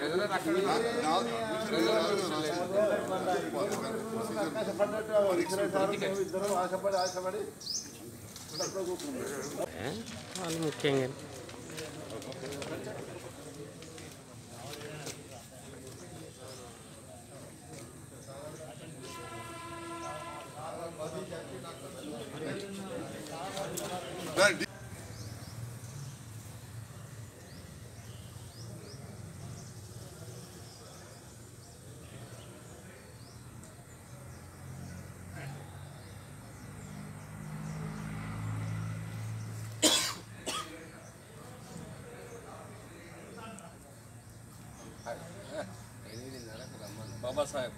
ఇద్దరు ఆశపడి ఆశపడి ఏ? వాళ్ళు ముఖ్యంగా బాబాసాహెబ్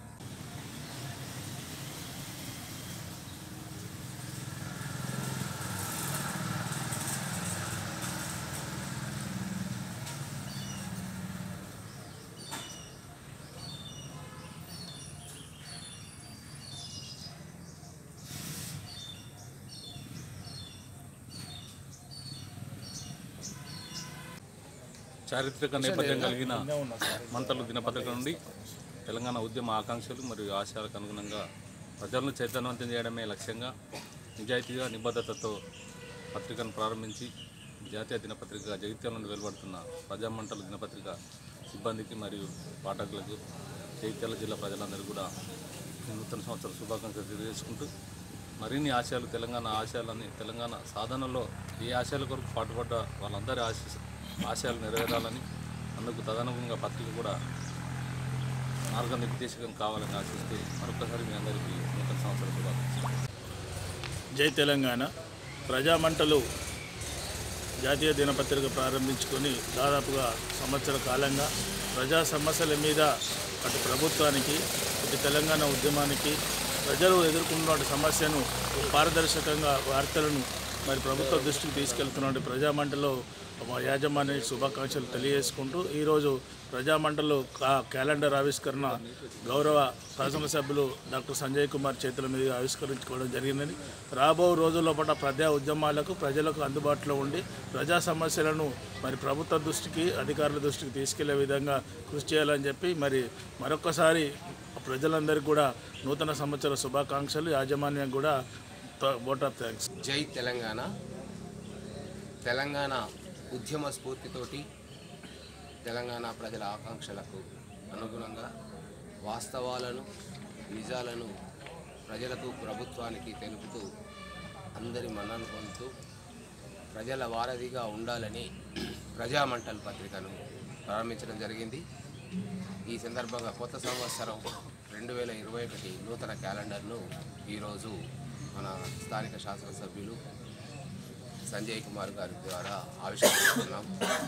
చారిత్రక నేపథ్యం కలిగిన మంతలు దినపత్రిక నుండి తెలంగాణ ఉద్యమ ఆకాంక్షలు మరియు ఆశయాలకు అనుగుణంగా ప్రజలను చైతన్యవంతం చేయడమే లక్ష్యంగా నిజాయితీగా నిబద్ధతతో పత్రికను ప్రారంభించి జాతీయ దినపత్రిక జగిత్యాల నుండి వెలువడుతున్న ప్రజామంటలు దినపత్రిక సిబ్బందికి మరియు పాఠకులకు జగిత్యాల జిల్లా ప్రజలందరికీ కూడా ఈ నూతన సంవత్సర శుభాకాంక్షలు తెలియజేసుకుంటూ మరిన్ని ఆశయాలు తెలంగాణ ఆశయాలని తెలంగాణ సాధనలో ఏ ఆశయాల కొరకు పాటుపడ్డ వాళ్ళందరి ఆశ ఆశయాలు నెరవేరాలని అందుకు తదనుగుణంగా పత్రిక కూడా మార్గనిర్దేశకం కావాలని ఆశిస్తూ మరొకసారి మీ అందరికీ నూతన సంవత్సర శుభాకాంక్షలు జై తెలంగాణ ప్రజామంటలు జాతీయ దినపత్రిక ప్రారంభించుకొని దాదాపుగా సంవత్సర కాలంగా ప్రజా సమస్యల మీద అటు ప్రభుత్వానికి ఇటు తెలంగాణ ఉద్యమానికి ప్రజలు ఎదుర్కొన్న సమస్యను పారదర్శకంగా వార్తలను మరి ప్రభుత్వ దృష్టికి తీసుకెళ్తున్న ప్రజామంటలో మా యాజమాన్య శుభాకాంక్షలు తెలియజేసుకుంటూ ఈరోజు ప్రజామంటలో కా- క్యాలెండర్ ఆవిష్కరణ గౌరవ శాసనసభ్యులు డాక్టర్ సంజయ్ కుమార్ చేతుల మీద ఆవిష్కరించుకోవడం జరిగిందని రాబో రోజుల్లో పాటు ప్రజా ఉద్యమాలకు ప్రజలకు అందుబాటులో ఉండి ప్రజా సమస్యలను మరి ప్రభుత్వ దృష్టికి అధికారుల దృష్టికి తీసుకెళ్లే విధంగా కృషి చేయాలని చెప్పి మరి మరొకసారి ప్రజలందరికీ కూడా నూతన సంవత్సర శుభాకాంక్షలు యాజమాన్యం కూడా ఓట్ ఆఫ్ థ్యాంక్స్ జై తెలంగాణ తెలంగాణ ఉద్యమ స్ఫూర్తితోటి తెలంగాణ ప్రజల ఆకాంక్షలకు అనుగుణంగా వాస్తవాలను నిజాలను ప్రజలకు ప్రభుత్వానికి తెలుపుతూ అందరి మన్నను పొందుతూ ప్రజల వారధిగా ఉండాలని ప్రజామంటల్ పత్రికను ప్రారంభించడం జరిగింది ఈ సందర్భంగా కొత్త సంవత్సరం రెండు వేల ఇరవై ఒకటి నూతన క్యాలెండర్ను ఈరోజు మన స్థానిక శాసనసభ్యులు సంజయ్ కుమార్ గారి ద్వారా ఆవిష్కరిస్తున్నాం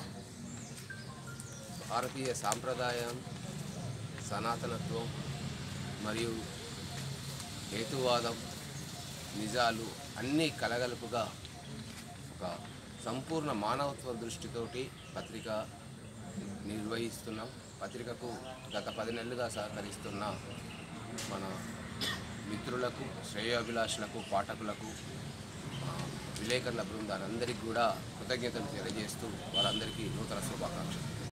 భారతీయ సాంప్రదాయం సనాతనత్వం మరియు హేతువాదం నిజాలు అన్నీ కలగలుపుగా ఒక సంపూర్ణ మానవత్వ దృష్టితోటి పత్రిక నిర్వహిస్తున్నాం పత్రికకు గత పది నెలలుగా సహకరిస్తున్న మన మిత్రులకు శ్రేయోభిలాషులకు పాఠకులకు ఆ, విలేకరుల బృందాలందరికీ కూడా కృతజ్ఞతలు తెలియజేస్తూ వారందరికీ నూతన శుభాకాంక్షలు